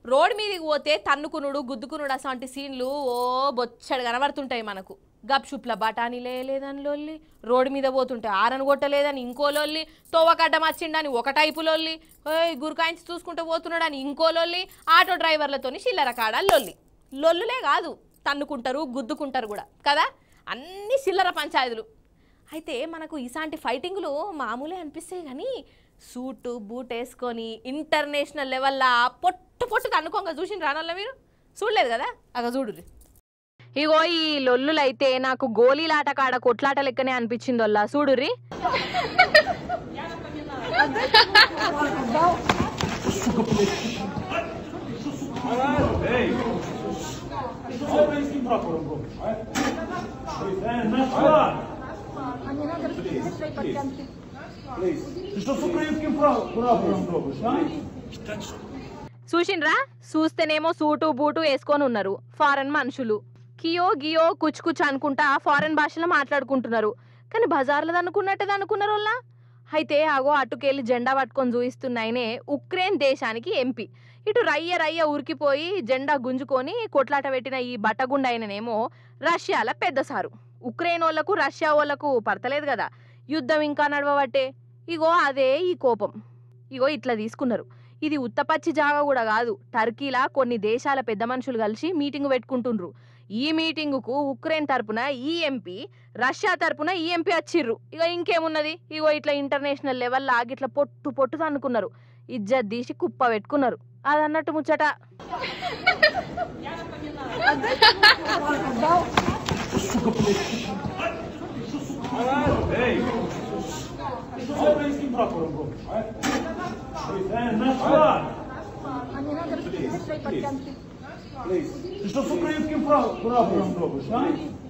Road మీదకి పోతే తన్నుకునుడు గుద్దుకునుడు అసంటి సీన్లు ఓ బొచ్చడు కనబడుతుంటాయి మనకు గప్షుప్ల బఠానీ లేదని లొల్లి రోడ్డు మీద పోతుంటే ఆరను కొట్టలేదని ఇంకో లొల్లి తోవకడ్డం వచ్చిండని ఒక టైపు లొల్లి ఓయ్ గురకాయించి చూసుకుంటూ పోతున్నాడని ఇంకో లొల్లి ఆటో డ్రైవర్లతోని చిల్లర కాడ లొల్లి లొల్లులే కాదు తన్నుకుంటారు గుద్దుకుంటారు కూడా కదా అన్ని చిల్లర పంచాయతీలు అయితే మనకు ఇలాంటి ఫైటింగ్లు మామూలే అనిపిస్తాయి కానీ సూటు బూట్ వేసుకొని ఇంటర్నేషనల్ లెవెల్లా పొట్టు పొట్టు తన్నుకోంగా చూసిన రానల్ల మీరు చూడలేదు కదా అగ చూడు ఇగో ఈ లొల్లులు అయితే నాకు గోళీలాట కాడ కొట్లాట లెక్కనే అనిపించింది వల్ల చూడుర్రి Ty що з українським прав- прапором робиш, а? చూసిండ్రా చూస్తేనేమో సూటు బూటు వేసుకొని ఉన్నారు ఫారెన్ మనుషులు కియో గియో కుచ్ కుచ్ అనుకుంటా ఫారెన్ భాషలో మాట్లాడుకుంటున్నారు కానీ బజార్లో అనుకున్నట్టు అనుకున్నారు వాళ్ళ అయితే ఆగో అటుకెళ్ళి జెండా పట్టుకొని చూయిస్తున్న ఆయనే ఉక్రెయిన్ దేశానికి ఎంపీ ఇటు రయ్య రయ్య ఉరికిపోయి జెండా గుంజుకొని కొట్లాట పెట్టిన ఈ బట్టగుండ ఆయననేమో రష్యాల పెద్ద సారు ఉక్రెయిన్ వాళ్ళకు రష్యా వాళ్ళకు పడతలేదు కదా యుద్ధం ఇంకా నడవబట్టే ఇగో అదే ఈ కోపం ఇగో ఇట్లా తీసుకున్నారు ఇది ఉత్తపచ్చి జాగా కూడా కాదు టర్కీలా కొన్ని దేశాల పెద్ద మనుషులు కలిసి మీటింగ్ పెట్టుకుంటుండ్రు ఈ మీటింగుకు ఉక్రెయిన్ తరపున ఈ ఎంపీ రష్యా తరపున ఈ ఎంపీ వచ్చిర్రు ఇక ఇంకేమున్నది ఇగో ఇట్లా ఇంటర్నేషనల్ లెవెల్ లాగి ఇట్లా పొట్టు పొట్టు అనుకున్నారు ఇజ్జత్ తీసి కుప్ప పెట్టుకున్నారు అది అన్నట్టు ముచ్చట Ей! Ти що з українським прапором робиш, а? Це наш флаг! Please. Ти що з українським прав- прапором робиш, а?